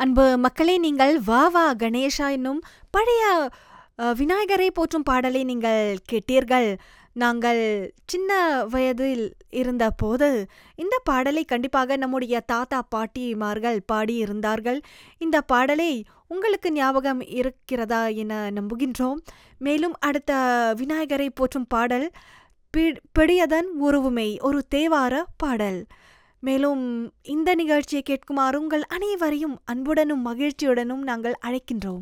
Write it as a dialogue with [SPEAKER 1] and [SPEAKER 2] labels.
[SPEAKER 1] அன்பு மக்களே நீங்கள் வா வா கணேஷா என்னும் பழைய அ, விநாயகரை போற்றும் பாடலை நீங்கள் கேட்டீர்கள் நாங்கள் சின்ன வயதில் இருந்தபோது இந்த பாடலை கண்டிப்பாக நம்முடைய தாத்தா பாட்டிமார்கள் பாடியிருந்தார்கள் இந்த பாடலை உங்களுக்கு ஞாபகம் இருக்கிறதா என நம்புகின்றோம் மேலும் அடுத்த விநாயகரை போற்றும் பாடல் பி- பிடியதன் உருவுமை ஒரு தேவார பாடல் மேலும் இந்த நிகழ்ச்சியை கேட்குமாறு உங்கள் அனைவரையும் அன்புடனும் மகிழ்ச்சியுடனும் நாங்கள் அழைக்கின்றோம்